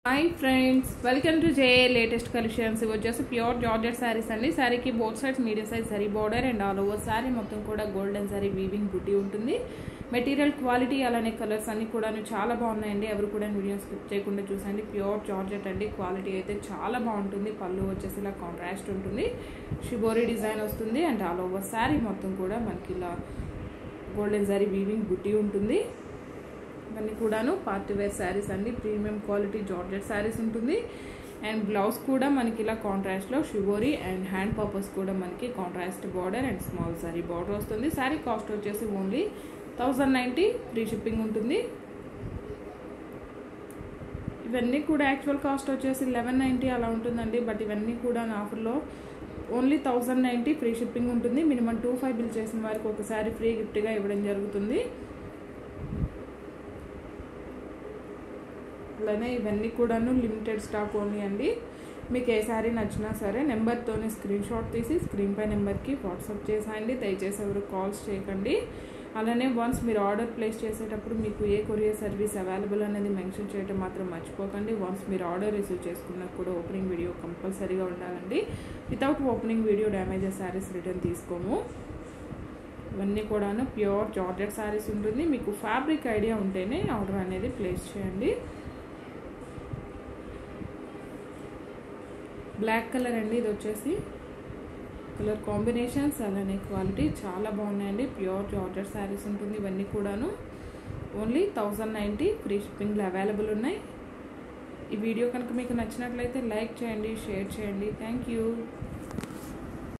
hi friends welcome to J latest collections ఇవి వచ్చేసి pure georgette sarees అండి శారీకి both sides medium size saree border and all over saree మొత్తం కూడా golden sari weaving బుట్టి ఉంటుంది మెటీరియల్ క్వాలిటీ అలానే కలర్స్ అన్ని కూడా చాలా బాగున్నాయండి ఎవరు కూడా వీడియో స్కిప్ చేయకుండా చూసండి ప్యూర్ జార్జెట్ అండి క్వాలిటీ అయితే చాలా బాగుంటుంది పళ్ళు వచ్చేసి ఇలా కాంట్రాస్ట్ ఉంటుంది షిబోరీ డిజైన్ వస్తుంది అండ్ ఆల్ ఓవర్ శారీ మొత్తం కూడా మనకి ఇలా గోల్డెన్ శారీ వీవింగ్ బుట్టి ఉంటుంది ఇవన్నీ కూడాను పార్టీ వేర్ శారీస్ అండి ప్రీమియం క్వాలిటీ జార్జెట్ శారీస్ ఉంటుంది అండ్ బ్లౌజ్ కూడా మనకి ఇలా కాంట్రాస్ట్లో షివోరీ అండ్ హ్యాండ్ పర్పస్ కూడా మనకి contrast border and small saree border వస్తుంది శారీ కాస్ట్ వచ్చేసి only thousand ninety free shipping ఉంటుంది ఇవన్నీ కూడా యాక్చువల్ కాస్ట్ వచ్చేసి లెవెన్ నైంటీ అలా ఉంటుందండి బట్ ఇవన్నీ కూడా నా ఆఫర్లో only thousand ninety free shipping ఉంటుంది మినిమం టూ ఫైవ్ బిల్ చేసిన వారికి ఒకసారి ఫ్రీ గిఫ్ట్గా ఇవ్వడం జరుగుతుంది అలానే ఇవన్నీ కూడాను లిమిటెడ్ స్టాక్ ఓన్లీ అండి మీకు ఏ శారీ నచ్చినా సరే నెంబర్తోనే స్క్రీన్ షాట్ తీసి స్క్రీన్ పై నెంబర్కి వాట్సాప్ చేసేయండి దయచేసి ఎవరు కాల్స్ చేయకండి అలానే వన్స్ మీరు ఆర్డర్ ప్లేస్ చేసేటప్పుడు మీకు ఏ కొరియర్ సర్వీస్ అవైలబుల్ అనేది మెన్షన్ చేయడం మాత్రం మర్చిపోకండి వన్స్ మీరు ఆర్డర్ రిసీవ్ చేసుకున్నా కూడా ఓపెనింగ్ వీడియో కంపల్సరీగా ఉండాలండి without opening video damages sarees return తీసుకోము ఇవన్నీ కూడాను ప్యూర్ జార్జెట్ శారీస్ ఉంటుంది మీకు ఫ్యాబ్రిక్ ఐడియా ఉంటేనే ఆర్డర్ అనేది ప్లేస్ చేయండి బ్లాక్ కలర్ అండి ఇది వచ్చేసి కలర్ కాంబినేషన్స్ అలానే క్వాలిటీ చాలా బాగున్నాయండి ప్యూర్ జార్జెట్ శారీస్ ఉంటుంది ఇవన్నీ కూడాను ఓన్లీ థౌజండ్ నైంటీ ఫ్రీ షిప్పింగ్లో అవైలబుల్ ఉన్నాయి ఈ వీడియో కనుక మీకు నచ్చినట్లయితే లైక్ చేయండి షేర్ చేయండి థ్యాంక్ యూ